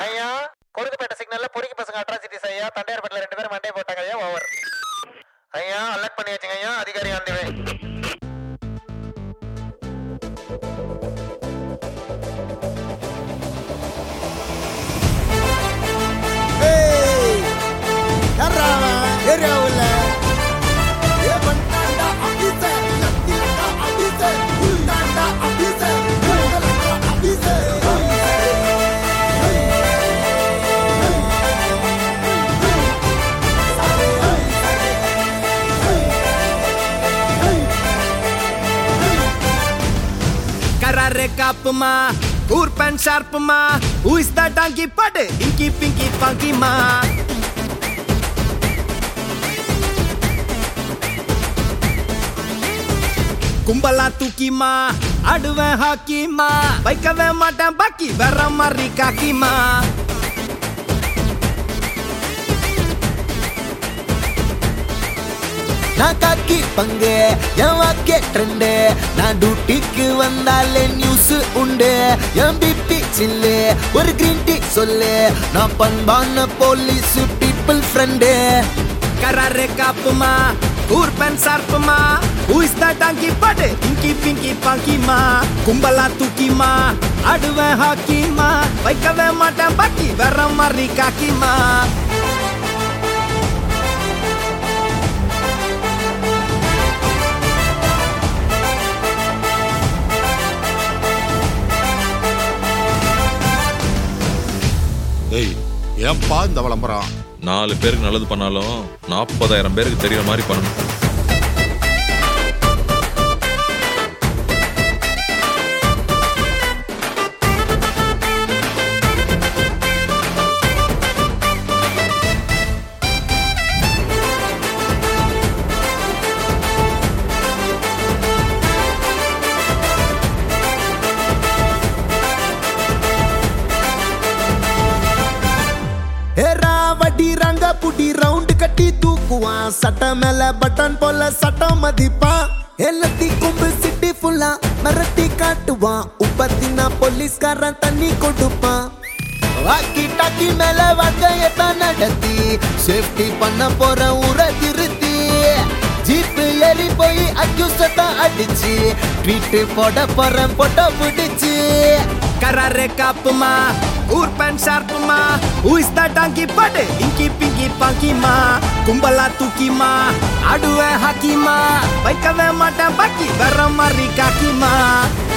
ஐயா கொடுக்குப்பேட்டை சிக்னல்ல பொறுக்கி பசங்க அட்ராசிட்டிஸ் ஐயா தண்டையார்பேட்டில் ரெண்டு பேரும் மண்டே போட்டாங்க ஐயா ஓவர் ஐயா அலர்ட் பண்ணி வச்சுங்க ஐயா அதிகாரி ஆண்டுவே ஏரியாவில் ஏ பண்ணாண்டா ஆபீசர் நத்திலடா ஆபீசர் உண்டாண்டா ஆபீசர் உண்டலடா ஆபீசர் கராரே காப்புமா ஊர் பேன் ஷார்ப்புமா ஹூ இஸ் த டாங்கி பாட்டு இங்கி பிங்கி பாங்கிமா கும்பலா தூக்கிமா ஆடுவேன் ஹாக்கிமா வைக்கவே மாட்டேன் பாக்கி வேற மாதிரி காக்கிமா நான் காக்கி பங்கு என் வாக்கே ட்ரெண்டு நான் டியூட்டிக்கு வந்தாலே நியூஸ் உண்டு என் பிபி சில்லு ஒரு கிரீன் டீ சொல்லு நான் பண்பான போலீஸ் பீப்புள் ஃப்ரெண்டு கராரே காப்புமா ஊர் பேன் ஷார்ப்புமா ஹூ இஸ் த டாங்கி பாட்டு இங்கி பிங்கி பாங்கிமா கும்பலா தூக்கிமா ஆடுவேன் ஹாக்கிமா வைக்கவே மாட்டேன் பாக்கி வேற மாதிரி காக்கிமா ஏய் ஏன்பா இந்த விளம்பரம் நாலு பேருக்கு நல்லது பண்ணாலும் நாற்பதாயிரம் பேருக்கு தெரியற மாதிரி பண்ணணும் ஏரா வட்டி ரங்க புடி ரவுண்ட் கட்டி தூக்குவான் சட்ட மேல பட்டன் போல சட்டம் மதிப்பான் எல்லாத்தி கும்பு சிட்டி ஃபுல்லா மிரட்டி காட்டுவான் உப்பத்தினா போலீஸ்காரன் தண்ணி கொடுப்பான் வாக்கி டாக்கி மேல வாக்கையத்தான் நடத்தி சேஃப்டி பண்ண போற ஊரை திருத்தி ஜீப் ஏறி போய் அக்யூஸ்ட அடிச்சு ட்வீட் போட போறேன் போட்டோ பிடிச்சு கராரே காப்புமா ஊர் பேன் ஷார்ப்புமா ஹூ இஸ் த டாங்கி பாட்டு இங்கி பிங்கி பாங்கிமா கும்பலா தூக்கிமா ஆடுவேன் ஹாக்கிமா வைக்கவே மாட்டேன் பாக்கி வேற மாதிரி காக்கிமா